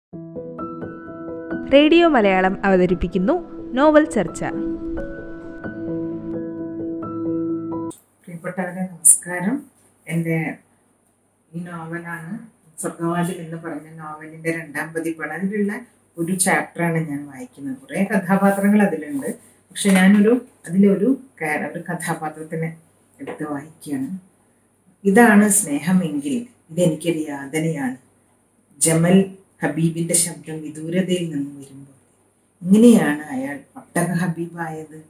radio Malayalam അവതരിപ്പിക്കുന്നു novel ചർച്ച പ്രിയപ്പെട്ടവരെ നമസ്കാരം എൻ്റെ ഈ നോവലാണ് സ്വർഗവാതിൽ എന്ന് പറഞ്ഞ നോവലിൻ്റെ രണ്ടാം പതിപ്പാണ് അതിലുള്ള ഒരു ചാപ്റ്ററാണ് ഞാൻ വായിക്കുന്നത് കുറേ കഥാപാത്രങ്ങൾ അതിലുണ്ട് പക്ഷെ ഞാനൊരു അതിലൊരു കാ- ഒരു കഥാപാത്രത്തിനെ എടുത്ത് വായിക്കുകയാണ് ഇതാണ് സ്നേഹമെങ്കിൽ ഇതെനിക്കൊരു യാതനയാണ് ജമൽ ഹബീബിന്റെ ശബ്ദം വിദൂരതയിൽ നിന്ന് വരുമ്പോൾ ഇങ്ങനെയാണ് അയാൾ ഒട്ടക ഹബീബായത്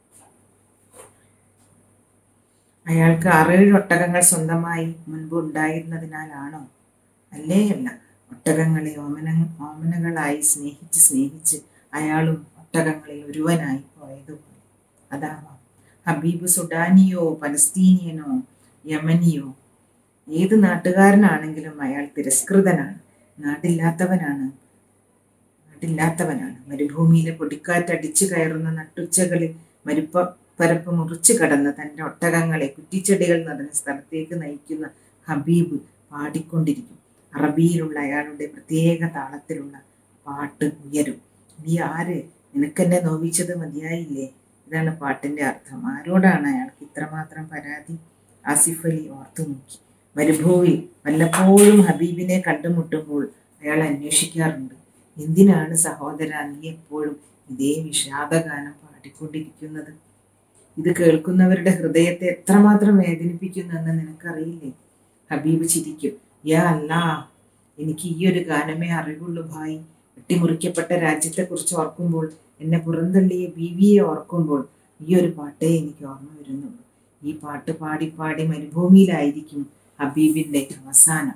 അയാൾക്ക് ആറേഴ് ഒട്ടകങ്ങൾ സ്വന്തമായി മുൻപ് ഉണ്ടായിരുന്നതിനാലാണോ അല്ലേ അല്ല ഒട്ടകങ്ങളെ ഓമന ഓമനകളായി സ്നേഹിച്ച് സ്നേഹിച്ച് അയാളും ഒട്ടകങ്ങളിൽ ഒരുവനായി പോയതുപോലെ അതാവാം ഹബീബ് സുഡാനിയോ പലസ്തീനിയനോ യമനിയോ ഏത് നാട്ടുകാരനാണെങ്കിലും അയാൾ തിരസ്കൃതനാണ് നാടില്ലാത്തവനാണ് നാടില്ലാത്തവനാണ് മരുഭൂമിയിലെ പൊടിക്കാറ്റടിച്ചു കയറുന്ന നട്ടുച്ചകളിൽ മരുപ്പ പരപ്പ് മുറിച്ചു കടന്ന് തൻ്റെ ഒട്ടകങ്ങളെ കുറ്റിച്ചെടികൾ നിറഞ്ഞ സ്ഥലത്തേക്ക് നയിക്കുന്ന ഹബീബ് പാടിക്കൊണ്ടിരിക്കും അറബിയിലുള്ള അയാളുടെ പ്രത്യേക താളത്തിലുള്ള പാട്ട് ഉയരും നീ ആര് നിനക്കെന്നെ നോവിച്ചത് മതിയായില്ലേ ഇതാണ് പാട്ടിന്റെ അർത്ഥം ആരോടാണ് അയാൾക്ക് ഇത്രമാത്രം പരാതി ആസിഫ് അലി ഓർത്തു നോക്കി മരുഭൂവിൽ വല്ലപ്പോഴും ഹബീബിനെ കണ്ടുമുട്ടുമ്പോൾ അയാൾ അന്വേഷിക്കാറുണ്ട് എന്തിനാണ് സഹോദര നീ എപ്പോഴും ഇതേ വിഷാദഗാനം പാടിക്കൊണ്ടിരിക്കുന്നത് ഇത് കേൾക്കുന്നവരുടെ ഹൃദയത്തെ എത്രമാത്രം വേദനിപ്പിക്കുന്നെന്ന് നിനക്കറിയില്ലേ ഹബീബ് ചിരിക്കും യാ അല്ലാ എനിക്ക് ഈ ഒരു ഗാനമേ അറിവുള്ളൂ ഭായി വെട്ടിമുറിക്കപ്പെട്ട രാജ്യത്തെക്കുറിച്ച് ഓർക്കുമ്പോൾ എന്നെ പുറന്തള്ളിയ ബീവിയെ ഓർക്കുമ്പോൾ ഈ ഒരു പാട്ടേ എനിക്ക് ഓർമ്മ വരുന്നുള്ളൂ ഈ പാട്ട് പാടി പാടി മരുഭൂമിയിലായിരിക്കും ഹബീബിന്റെ അവസാനം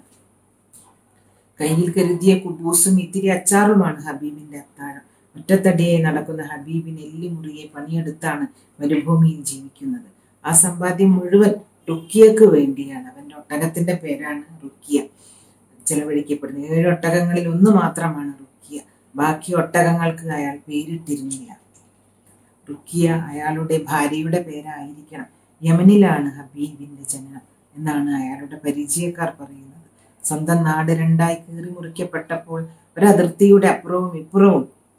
കയ്യിൽ കരുതിയ കുബൂസും ഇത്തിരി അച്ചാറുമാണ് ഹബീബിന്റെ അത്താഴം ഒറ്റത്തടിയായി നടക്കുന്ന ഹബീബിന് എല്ലിമുറിയെ പണിയെടുത്താണ് മരുഭൂമിയിൽ ജീവിക്കുന്നത് ആ സമ്പാദ്യം മുഴുവൻ റുക്കിയക്ക് വേണ്ടിയാണ് അവന്റെ ഒട്ടകത്തിന്റെ പേരാണ് റുക്കിയ ചെലവഴിക്കപ്പെടുന്നത് ഏഴ് ഒട്ടകങ്ങളിൽ ഒന്ന് മാത്രമാണ് റുക്കിയ ബാക്കി ഒട്ടകങ്ങൾക്ക് അയാൾ പേരിട്ടിരുന്നില്ല റുക്കിയ അയാളുടെ ഭാര്യയുടെ പേരായിരിക്കണം യമനിലാണ് ഹബീബിന്റെ ജനനം എന്നാണ് അയാളുടെ പരിചയക്കാർ പറയുന്നത് സ്വന്തം നാട് രണ്ടായി കീറി മുറിക്കപ്പെട്ടപ്പോൾ ഒരതിർത്തിയുടെ അപ്പുറവും ഇപ്പുറവും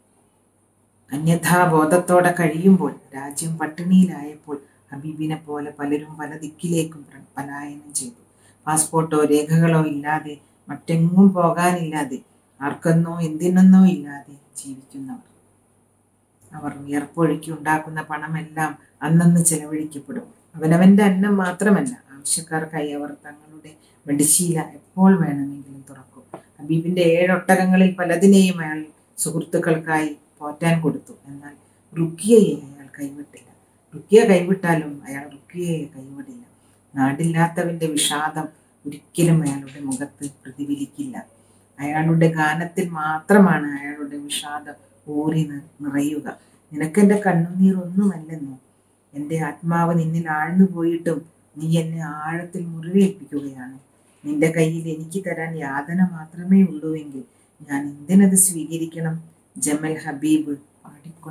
അന്യഥാബോധത്തോടെ കഴിയുമ്പോൾ രാജ്യം പട്ടിണിയിലായപ്പോൾ ഹബീബിനെ പോലെ പലരും പല ദിക്കിലേക്കും പ്ര- പലായനം ചെയ്തു പാസ്പോർട്ടോ രേഖകളോ ഇല്ലാതെ മറ്റെങ്ങും പോകാനില്ലാതെ ആർക്കെന്നോ എന്തിനെന്നോ ഇല്ലാതെ ജീവിക്കുന്നവർ അവർ വിയർപ്പൊഴുക്കി ഉണ്ടാക്കുന്ന പണമെല്ലാം അന്നന്ന് ചെലവഴിക്കപ്പെടും അവനവന്റെ അന്നം മാത്രമല്ല ആവശ്യക്കാർക്കായി അവർ തങ്ങളുടെ മെഡിശീല എപ്പോൾ വേണമെങ്കിലും തുറക്കും ഹബീബിന്റെ ഏഴൊട്ടകങ്ങളിൽ പലതിനെയും അയാൾ സുഹൃത്തുക്കൾക്കായി പോറ്റാൻ കൊടുത്തു എന്നാൽ റുക്കിയയെ അയാൾ കൈവിട്ടില്ല റുക്കിയ കൈവിട്ടാലും അയാൾ റുക്കിയയെ കൈവിടില്ല നാടില്ലാത്തവന്റെ വിഷാദം ഒരിക്കലും അയാളുടെ മുഖത്ത് പ്രതിഫലിക്കില്ല അയാളുടെ ഗാനത്തിൽ മാത്രമാണ് അയാളുടെ വിഷാദം ഊറി നി- നിറയുക നിനക്കെന്റെ കണ്ണുനീർ ഒന്നുമല്ലെന്നോ എൻ്റെ ആത്മാവ് നിന്നിൽ ആഴ്ന്നു പോയിട്ടും നീ എന്നെ ആഴത്തിൽ മുറിവേൽപ്പിക്കുകയാണ് നിന്റെ കയ്യിൽ എനിക്ക് തരാൻ യാതന മാത്രമേ ഉള്ളൂവെങ്കിൽ ഞാൻ എന്തിനത് സ്വീകരിക്കണം ജമൽ ഹബീബ്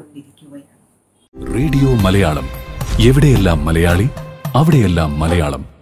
പാടിക്കൊണ്ടിരിക്കുകയാണ് റേഡിയോ മലയാളം എവിടെയെല്ലാം മലയാളി അവിടെയെല്ലാം മലയാളം